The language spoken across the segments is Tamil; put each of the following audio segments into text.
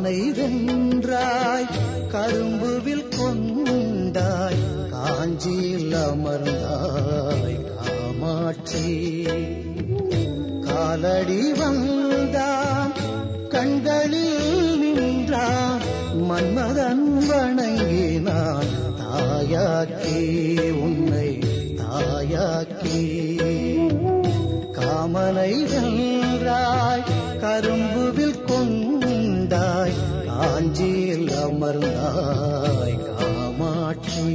காமனை வென்றாய் கரும்புவில் கொண்டாய் காஞ்சியில் அமர்ந்தாய் காமாட்சி காலடி வந்தான் கண்களில் நின்றான் மன்மதன் வணங்கினான் தாயாக்கி உன்னை தாயாக்கி காமனை வென்றாய் கரும்புவில் கொண்டாய் காஞ்சியில் அமர்ந்தாய் காமாட்சி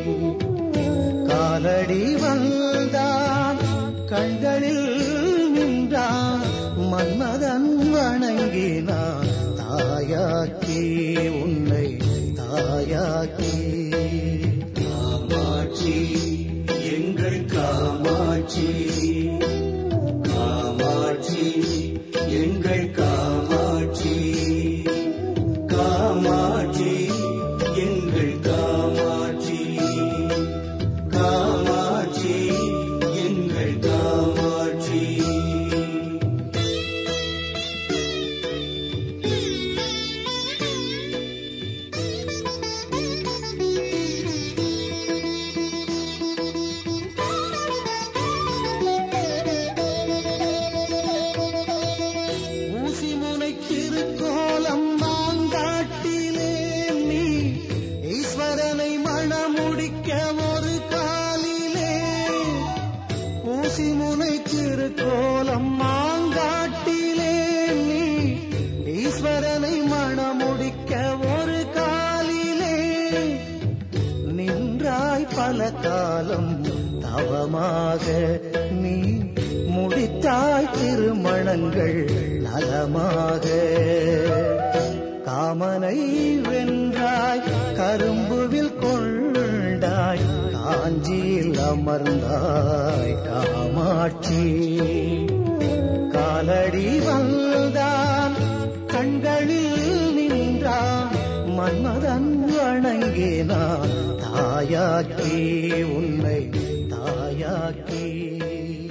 காலடி வந்தான் கண்களில் நின்றான் மன்மதன் வணங்கினான் தாயாக்கி உன்னை தாயாக்கி காமாட்சி எங்கள் காமாட்சி காமாட்சி எங்கள் காமாட்சி காமாட்சி எங்கள் காமாட்சி காமாட்சி எங்கள் காமாட்சி ஊசி முனை திருக்கோலம் மாங்காட்டிலே நீ ஈஸ்வரனை மணமுடிக்க ஒரு காலிலே ஊசி முனை திருக்கோலம் மாங்காட்டிலே நீ ஈஸ்வரனை மணமுடிக்க ஒரு காலிலே நின்றாய் பல காலம் தவமாக நீ முடித்தாய் திருமணங்கள் நலமாக காமனை வென்றாய் கரும்புவில் கொண்டாய் காஞ்சியில் அமர்ந்தாய் காமாட்சி காலடி வந்தான் கண்களில் நின்றான் மன்மதன் வணங்கினான் தாயாக்கி உன்னை தாயாக்கி